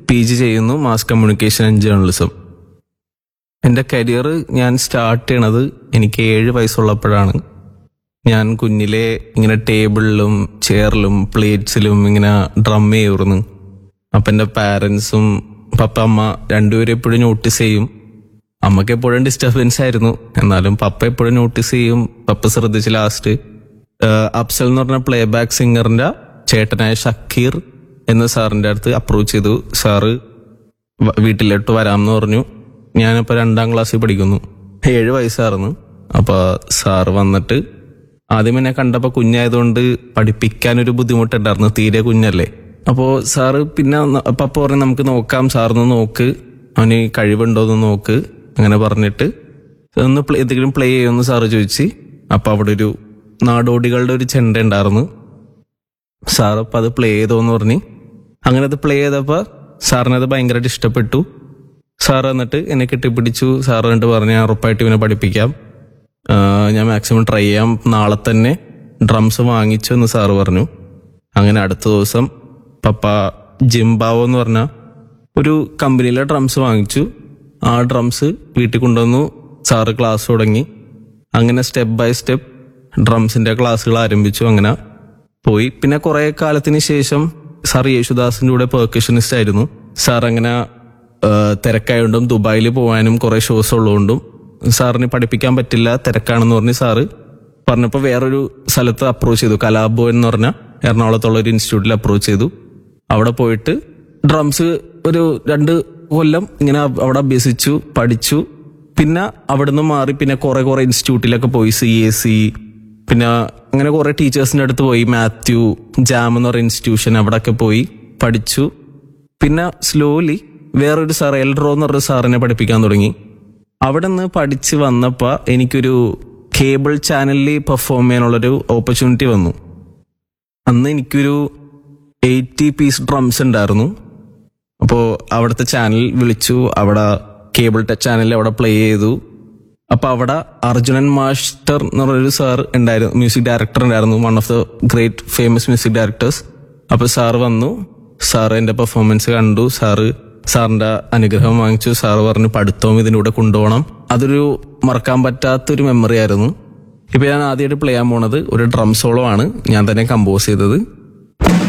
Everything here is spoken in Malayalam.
പി ജി ചെയ്യുന്നു മാസ് കമ്മ്യൂണിക്കേഷൻ ആൻഡ് ജേർണലിസം എൻ്റെ കരിയർ ഞാൻ സ്റ്റാർട്ട് ചെയ്യണത് എനിക്ക് ഏഴ് വയസ്സുള്ളപ്പോഴാണ് ഞാൻ കുഞ്ഞിലെ ഇങ്ങനെ ടേബിളിലും ചെയറിലും പ്ലേറ്റ്സിലും ഇങ്ങനെ ഡ്രം ചെയ്യുമായിരുന്നു അപ്പം എൻ്റെ പാരൻസും പപ്പ അമ്മ രണ്ടുപേരും എപ്പോഴും നോട്ടീസ് ചെയ്യും അമ്മയ്ക്ക് എപ്പോഴും ഡിസ്റ്റർബൻസ് ആയിരുന്നു എന്നാലും പപ്പ എപ്പോഴും നോട്ടീസ് ചെയ്യും പപ്പ ശ്രദ്ധിച്ച് ലാസ്റ്റ് അഫ്സൽ എന്ന് പറഞ്ഞ പ്ലേ ബാക്ക് സിംഗറിന്റെ ചേട്ടനായ ഷക്കീർ എന്ന സാറിന്റെ അടുത്ത് അപ്രോച്ച് ചെയ്തു സാറ് വ- വീട്ടിലോട്ട് വരാമെന്ന് പറഞ്ഞു ഞാനിപ്പോൾ രണ്ടാം ക്ലാസ്സിൽ പഠിക്കുന്നു ഏഴ് വയസ്സായിരുന്നു അപ്പോൾ സാറ് വന്നിട്ട് ആദ്യം എന്നെ കണ്ടപ്പോൾ കുഞ്ഞായതുകൊണ്ട് പഠിപ്പിക്കാനൊരു ബുദ്ധിമുട്ടുണ്ടായിരുന്നു തീരെ കുഞ്ഞല്ലേ അപ്പോൾ സാറ് പിന്നെ ന- പപ്പ പറഞ്ഞു നമുക്ക് നോക്കാം സാറിന് നോക്ക് അവന് കഴിവുണ്ടോ എന്ന് നോക്ക് അങ്ങനെ പറഞ്ഞിട്ട് ഒന്ന് പ്ലേ എന്തെങ്കിലും പ്ലേ ചെയ്യുമെന്ന് സാറ് ചോദിച്ച് അപ്പോൾ അവിടെ ഒരു നാടോടികളുടെ ഒരു ചെണ്ട ഉണ്ടായിരുന്നു സാർ അപ്പം അത് പ്ലേ ചെയ്തോന്ന് പറഞ്ഞ് അങ്ങനെ അത് പ്ലേ ചെയ്തപ്പോൾ സാറിനത് ഭയങ്കരമായിട്ട് ഇഷ്ടപ്പെട്ടു സാർ എന്നിട്ട് എന്നെ കെട്ടിപ്പിടിച്ചു സാർ എന്നിട്ട് പറഞ്ഞു ഞാൻ ഉറപ്പായിട്ട് ഇവനെ പഠിപ്പിക്കാം ആ, ഞാൻ മാക്സിമം ട്രൈ ചെയ്യാം നാളെ തന്നെ ഡ്രംസ് വാങ്ങിച്ചു എന്ന് സാറ് പറഞ്ഞു അങ്ങനെ അടുത്ത ദിവസം പപ്പ ജിംബാവോ എന്ന് പറഞ്ഞ ഒരു കമ്പനിയിലെ ഡ്രംസ് വാങ്ങിച്ചു ആ ഡ്രംസ് വീട്ടിൽ കൊണ്ടുവന്നു സാറ് ക്ലാസ് തുടങ്ങി അങ്ങനെ സ്റ്റെപ്പ് ബൈ സ്റ്റെപ്പ് ഡ്രംസിന്റെ ക്ലാസ്സുകൾ ആരംഭിച്ചു അങ്ങനെ പോയി പിന്നെ കുറെ കാലത്തിന് ശേഷം സാർ യേശുദാസിന്റെ കൂടെ പെർക്കഷനിസ്റ്റ് ആയിരുന്നു സാർ അങ്ങനെ ആ, തിരക്കായതുകൊണ്ടും ദുബായിൽ പോകാനും കുറെ ഷോസ് ഉള്ളതുകൊണ്ടും സാറിന് പഠിപ്പിക്കാൻ പറ്റില്ല തിരക്കാണെന്ന് പറഞ്ഞ് സാറ് പറഞ്ഞപ്പോൾ വേറൊരു സ്ഥലത്ത് അപ്രോച്ച് ചെയ്തു കലാഭവൻ എന്ന് പറഞ്ഞ എറണാകുളത്തുള്ള ഒരു ഇൻസ്റ്റിറ്റ്യൂട്ടിൽ അപ്രോച്ച് ചെയ്തു അവിടെ പോയിട്ട് ഡ്രംസ് ഒരു രണ്ട് കൊല്ലം ഇങ്ങനെ അവിടെ അഭ്യസിച്ചു പഠിച്ചു പിന്നെ അവിടുന്ന് മാറി പിന്നെ കുറെ കുറെ ഇൻസ്റ്റിറ്റ്യൂട്ടിലൊക്കെ പോയി സി എസ് സി പിന്നെ അങ്ങനെ കുറെ ടീച്ചേഴ്സിന്റെ അടുത്ത് പോയി മാത്യു ജാം എന്ന് പറയുന്ന ഇൻസ്റ്റിറ്റ്യൂഷൻ അവിടെയൊക്കെ പോയി പഠിച്ചു പിന്നെ സ്ലോലി വേറൊരു സാർ എൽറോ എന്ന് പറഞ്ഞ സാറിനെ പഠിപ്പിക്കാൻ തുടങ്ങി അവിടെ നിന്ന് പഠിച്ച് വന്നപ്പോൾ എനിക്കൊരു കേബിൾ ചാനലിൽ പെർഫോം ചെയ്യാനുള്ളൊരു ഓപ്പർച്യൂണിറ്റി വന്നു അന്ന് എനിക്കൊരു എയ്റ്റി പീസ് ഡ്രംസ് ഉണ്ടായിരുന്നു അപ്പോൾ അവിടുത്തെ ചാനൽ വിളിച്ചു അവിടെ കേബിൾ ടച്ച് ചാനലിൽ അവിടെ പ്ലേ ചെയ്തു അപ്പൊ അവിടെ അർജുനൻ മാസ്റ്റർ എന്ന് പറഞ്ഞൊരു സാർ ഉണ്ടായിരുന്നു മ്യൂസിക് ഡയറക്ടർ ഉണ്ടായിരുന്നു one of the great famous music directors അപ്പൊ സാർ വന്നു സാർ എന്റെ പെർഫോമൻസ് കണ്ടു സാറ് സാറിന്റെ അനുഗ്രഹം വാങ്ങിച്ചു സാർ പറഞ്ഞു പഠിത്തവും ഇതിന്റെ കൂടെ കൊണ്ടുപോകണം അതൊരു മറക്കാൻ പറ്റാത്തൊരു മെമ്മറി ആയിരുന്നു ഇപ്പൊ ഞാൻ ആദ്യമായിട്ട് പ്ലേ ചെയ്യാൻ പോണത് ഒരു ഡ്രം സോളോ ആണ് ഞാൻ തന്നെ കമ്പോസ് ചെയ്തത്